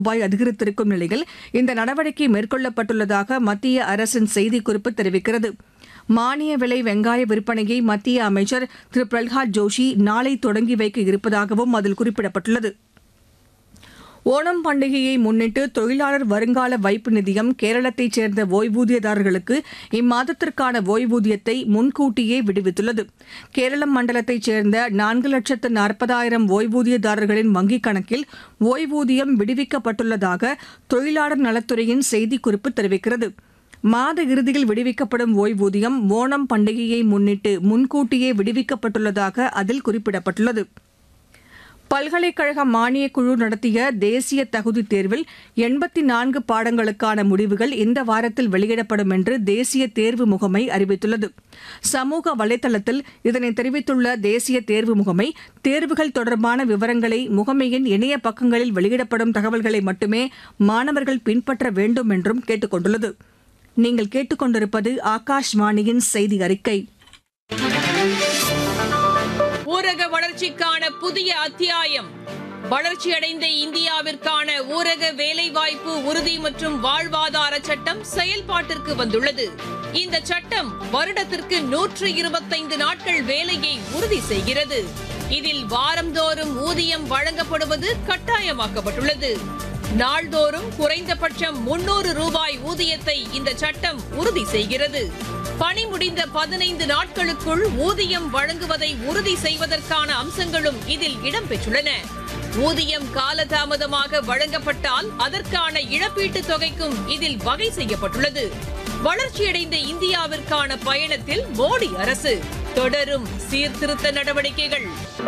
ரூபாய் அதிகரித்திருக்கும் நிலையில் இந்த நடவடிக்கை மேற்கொள்ளப்பட்டுள்ளதாக மத்திய அரசின் செய்திக்குறிப்பு தெரிவிக்கிறது மானிய விலை வெங்காய விற்பனையை மத்திய அமைச்சர் திரு பிரல்ஹாத் ஜோஷி நாளை தொடங்கி வைக்க இருப்பதாகவும் அதில் குறிப்பிடப்பட்டுள்ளது ஓணம் பண்டிகையை முன்னிட்டு தொழிலாளர் வருங்கால வைப்பு நிதியம் கேரளத்தைச் சேர்ந்த ஓய்வூதியதாரர்களுக்கு இம்மாதத்திற்கான ஓய்வூதியத்தை முன்கூட்டியே விடுவித்துள்ளது கேரளம் மண்டலத்தைச் சேர்ந்த நான்கு லட்சத்து நாற்பதாயிரம் ஓய்வூதியதாரர்களின் வங்கிக் கணக்கில் ஓய்வூதியம் விடுவிக்கப்பட்டுள்ளதாக தொழிலாளர் நலத்துறையின் செய்திக்குறிப்பு தெரிவிக்கிறது மாத இறுதியில் விடுவிக்கப்படும் ஓய்வூதியம் ஓணம் பண்டிகையை முன்னிட்டு முன்கூட்டியே விடுவிக்கப்பட்டுள்ளதாக அதில் குறிப்பிடப்பட்டுள்ளது பல்கலைக்கழக மானியக் குழு நடத்திய தேசிய தகுதித் தேர்வில் எண்பத்தி நான்கு பாடங்களுக்கான முடிவுகள் இந்த வாரத்தில் வெளியிடப்படும் என்று தேசிய தேர்வு முகமை அறிவித்துள்ளது சமூக வலைதளத்தில் இதனை தெரிவித்துள்ள தேசிய தேர்வு முகமை தேர்வுகள் தொடர்பான விவரங்களை முகமையின் இணைய பக்கங்களில் வெளியிடப்படும் தகவல்களை மட்டுமே மாணவர்கள் பின்பற்ற வேண்டும் என்றும் கேட்டுக் கொண்டுள்ளது நீங்கள் கேட்டுக்கொண்டிருப்பது ஆகாஷ்வாணியின் செய்தி அறிக்கை ஊரக வளர்ச்சிக்கான புதிய அத்தியாயம் வளர்ச்சியடைந்த இந்தியாவிற்கான ஊரக வேலைவாய்ப்பு உறுதி மற்றும் வாழ்வாதார சட்டம் செயல்பாட்டிற்கு வந்துள்ளது இந்த சட்டம் வருடத்திற்கு நூற்று இருபத்தைந்து நாட்கள் வேலையை உறுதி செய்கிறது இதில் வாரந்தோறும் ஊதியம் வழங்கப்படுவது கட்டாயமாக்கப்பட்டுள்ளது நாள்தோறும் குறைந்தபட்சம் முன்னூறு ரூபாய் ஊதியத்தை இந்த சட்டம் உறுதி செய்கிறது பணி முடிந்த பதினைந்து நாட்களுக்குள் ஊதியம் வழங்குவதை உறுதி செய்வதற்கான அம்சங்களும் இதில் இடம்பெற்றுள்ளன ஊதியம் காலதாமதமாக வழங்கப்பட்டால் அதற்கான இழப்பீட்டுத் தொகைக்கும் இதில் வகை செய்யப்பட்டுள்ளது வளர்ச்சியடைந்த இந்தியாவிற்கான பயணத்தில் மோடி அரசு தொடரும் சீர்திருத்த நடவடிக்கைகள்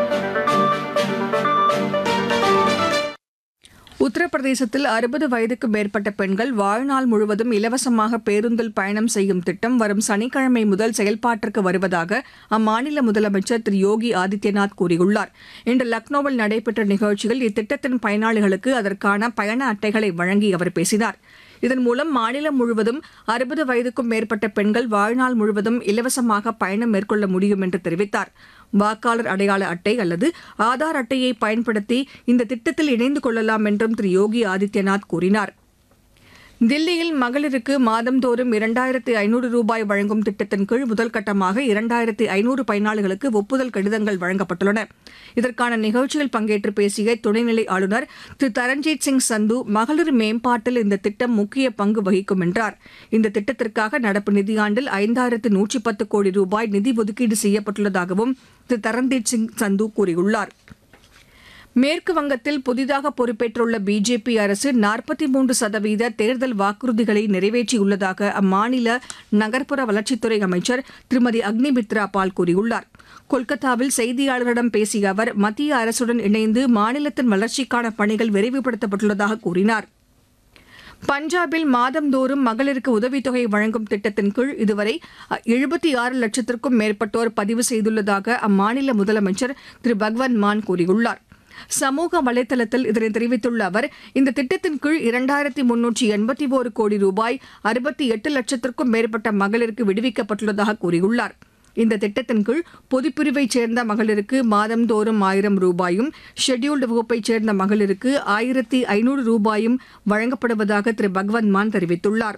உத்தரப்பிரதேசத்தில் அறுபது வயதுக்கு மேற்பட்ட பெண்கள் வாழ்நாள் முழுவதும் இலவசமாக பேருந்தில் பயணம் செய்யும் திட்டம் வரும் சனிக்கிழமை முதல் செயல்பாட்டிற்கு வருவதாக அம்மாநில முதலமைச்சர் திரு யோகி ஆதித்யநாத் கூறியுள்ளார் இன்று லக்னோவில் நடைபெற்ற நிகழ்ச்சியில் இத்திட்டத்தின் பயனாளிகளுக்கு அதற்கான பயண அட்டைகளை வழங்கி அவர் பேசினார் இதன் மூலம் மாநிலம் முழுவதும் அறுபது வயதுக்கும் மேற்பட்ட பெண்கள் வாழ்நாள் முழுவதும் இலவசமாக பயணம் மேற்கொள்ள முடியும் என்று தெரிவித்தார் வாக்காளர் அடையாள அட்டை அல்லது ஆதார் அட்டையை பயன்படுத்தி இந்த திட்டத்தில் இணைந்து கொள்ளலாம் என்றும் திரு யோகி ஆதித்யநாத் கூறினார் தில்லியில் மகளிருக்கு மாதந்தோறும் இரண்டாயிரத்து ஐநூறு ரூபாய் வழங்கும் திட்டத்தின் கீழ் முதல் கட்டமாக இரண்டாயிரத்து ஐநூறு பயனாளிகளுக்கு ஒப்புதல் கடிதங்கள் வழங்கப்பட்டுள்ளன இதற்கான நிகழ்ச்சியில் பங்கேற்று பேசிய துணைநிலை ஆளுநர் திரு தரண்ஜீத் சிங் சந்து மகளிர் மேம்பாட்டில் இந்த திட்டம் முக்கிய பங்கு வகிக்கும் என்றார் இந்த திட்டத்திற்காக நடப்பு நிதியாண்டில் ஐந்தாயிரத்து நூற்றி பத்து கோடி ரூபாய் நிதி ஒதுக்கீடு செய்யப்பட்டுள்ளதாகவும் திரு தரண்ஜீத் சிங் சந்து கூறியுள்ளார் மேற்கு வங்கத்தில் புதிதாக பொறுப்பேற்றுள்ள பிஜேபி அரசு நாற்பத்தி மூன்று சதவீத தேர்தல் வாக்குறுதிகளை நிறைவேற்றியுள்ளதாக அம்மாநில நகர்ப்புற வளர்ச்சித்துறை அமைச்சர் திருமதி அக்னிமித்ரா பால் கூறியுள்ளார் கொல்கத்தாவில் செய்தியாளர்களிடம் பேசிய அவர் மத்திய அரசுடன் இணைந்து மாநிலத்தின் வளர்ச்சிக்கான பணிகள் விரைவுபடுத்தப்பட்டுள்ளதாக கூறினார் பஞ்சாபில் மாதந்தோறும் மகளிருக்கு உதவித்தொகை வழங்கும் திட்டத்தின் கீழ் இதுவரை எழுபத்தி ஆறு லட்சத்திற்கும் மேற்பட்டோர் பதிவு செய்துள்ளதாக அம்மாநில முதலமைச்சர் திரு பகவந்த் மான் கூறியுள்ளார் சமூக வலைதளத்தில் இதனை தெரிவித்துள்ள அவர் இந்த திட்டத்தின் கீழ் இரண்டாயிரத்தி முன்னூற்றி எண்பத்தி ஒரு கோடி ரூபாய் அறுபத்தி எட்டு லட்சத்திற்கும் மேற்பட்ட மகளிருக்கு விடுவிக்கப்பட்டுள்ளதாக கூறியுள்ளார் இந்த திட்டத்தின் கீழ் பொதுப்பிரிவைச் சேர்ந்த மகளிருக்கு மாதந்தோறும் ஆயிரம் ரூபாயும் ஷெட்யூல்டு வகுப்பைச் சேர்ந்த மகளிருக்கு ஆயிரத்தி ஐநூறு ரூபாயும் வழங்கப்படுவதாக திரு பகவந்த் மான் தெரிவித்துள்ளார்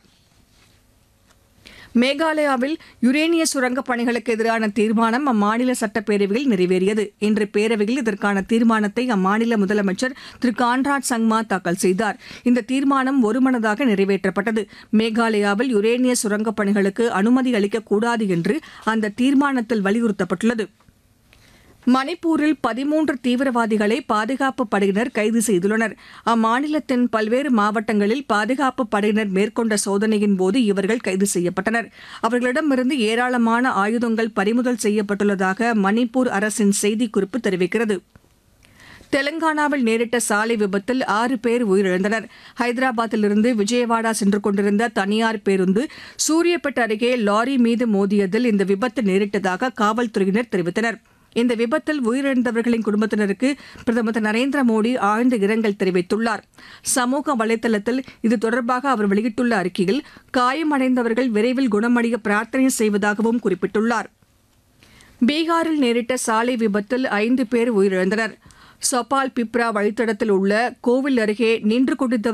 மேகாலயாவில் யுரேனிய சுரங்கப் பணிகளுக்கு எதிரான தீர்மானம் அம்மாநில சட்டப்பேரவையில் நிறைவேறியது இன்று பேரவையில் இதற்கான தீர்மானத்தை அம்மாநில முதலமைச்சர் திரு கான்ராட் சங்மா தாக்கல் செய்தார் இந்த தீர்மானம் ஒருமனதாக நிறைவேற்றப்பட்டது மேகாலயாவில் யுரேனிய சுரங்கப் பணிகளுக்கு அனுமதி அளிக்கக்கூடாது என்று அந்த தீர்மானத்தில் வலியுறுத்தப்பட்டுள்ளது மணிப்பூரில் பதிமூன்று தீவிரவாதிகளை பாதுகாப்பு படையினர் கைது செய்துள்ளனர் அம்மாநிலத்தின் பல்வேறு மாவட்டங்களில் பாதுகாப்பு படையினர் மேற்கொண்ட சோதனையின் போது இவர்கள் கைது செய்யப்பட்டனர் அவர்களிடமிருந்து ஏராளமான ஆயுதங்கள் பறிமுதல் செய்யப்பட்டுள்ளதாக மணிப்பூர் அரசின் செய்திக்குறிப்பு தெரிவிக்கிறது தெலங்கானாவில் நேரிட்ட சாலை விபத்தில் ஆறு பேர் உயிரிழந்தனர் ஹைதராபாத்திலிருந்து விஜயவாடா சென்று கொண்டிருந்த தனியார் பேருந்து சூரியப்பேட் அருகே லாரி மீது மோதியதில் இந்த விபத்து நேரிட்டதாக காவல்துறையினர் தெரிவித்தனர் இந்த விபத்தில் உயிரிழந்தவர்களின் குடும்பத்தினருக்கு பிரதமர் திரு நரேந்திர மோடி ஆழ்ந்த இரங்கல் தெரிவித்துள்ளார் சமூக வலைதளத்தில் இது தொடர்பாக அவர் வெளியிட்டுள்ள அறிக்கையில் காயமடைந்தவர்கள் விரைவில் குணமடைய பிரார்த்தனை செய்வதாகவும் குறிப்பிட்டுள்ளார் பீகாரில் நேரிட்ட சாலை விபத்தில் ஐந்து பேர் உயிரிழந்தனர் சபால் பிப்ரா வழித்தடத்தில் உள்ள கோவில் அருகே நின்று கொண்டிருந்த